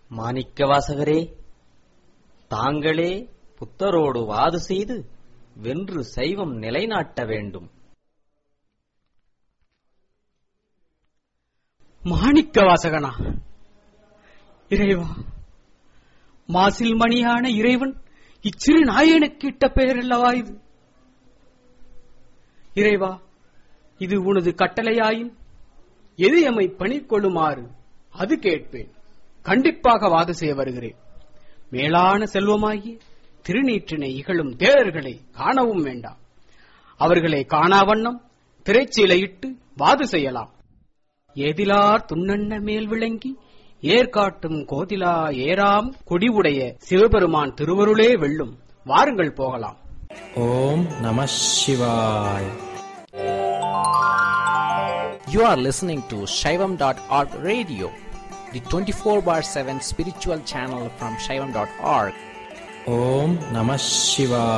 மாணிக்கவாசகரே தாங்களே புத்தரோடு வாது செய்து வென்று சைவம் நிலைநாட்ட வேண்டும் மாணிக்க வாசகனா இறைவா மாசில் மணியான இறைவன் இச்சிறு நாயனுக்கு இட்ட பெயர் அல்லவா இது இறைவா இது உனது கட்டளையாயின் எது எம்மை பணிக்கொள்ளுமாறு அது கேட்பேன் கண்டிப்பாக வாது செய்ய வருகிறேன் மேலான செல்வமாகி திருநீற்றினை இகழும் தேரர்களை காணவும் வேண்டாம் அவர்களை காணாவண்ணம் திரைச்சீலையிட்டு வாது செய்யலாம் ஏதிலார் துண்ணண்ண மேல் விளங்கி ஏற்காட்டும் கோதிலா ஏராம் கொடிவுடைய சிவபெருமான் திருவருளே வெல்லும் வாருங்கள் போகலாம் ஓம் நம சிவாய் You are listening to Shaivam.org radio, the 24 bar 7 spiritual channel from Shaivam.org. ஓம் நம சிவாய்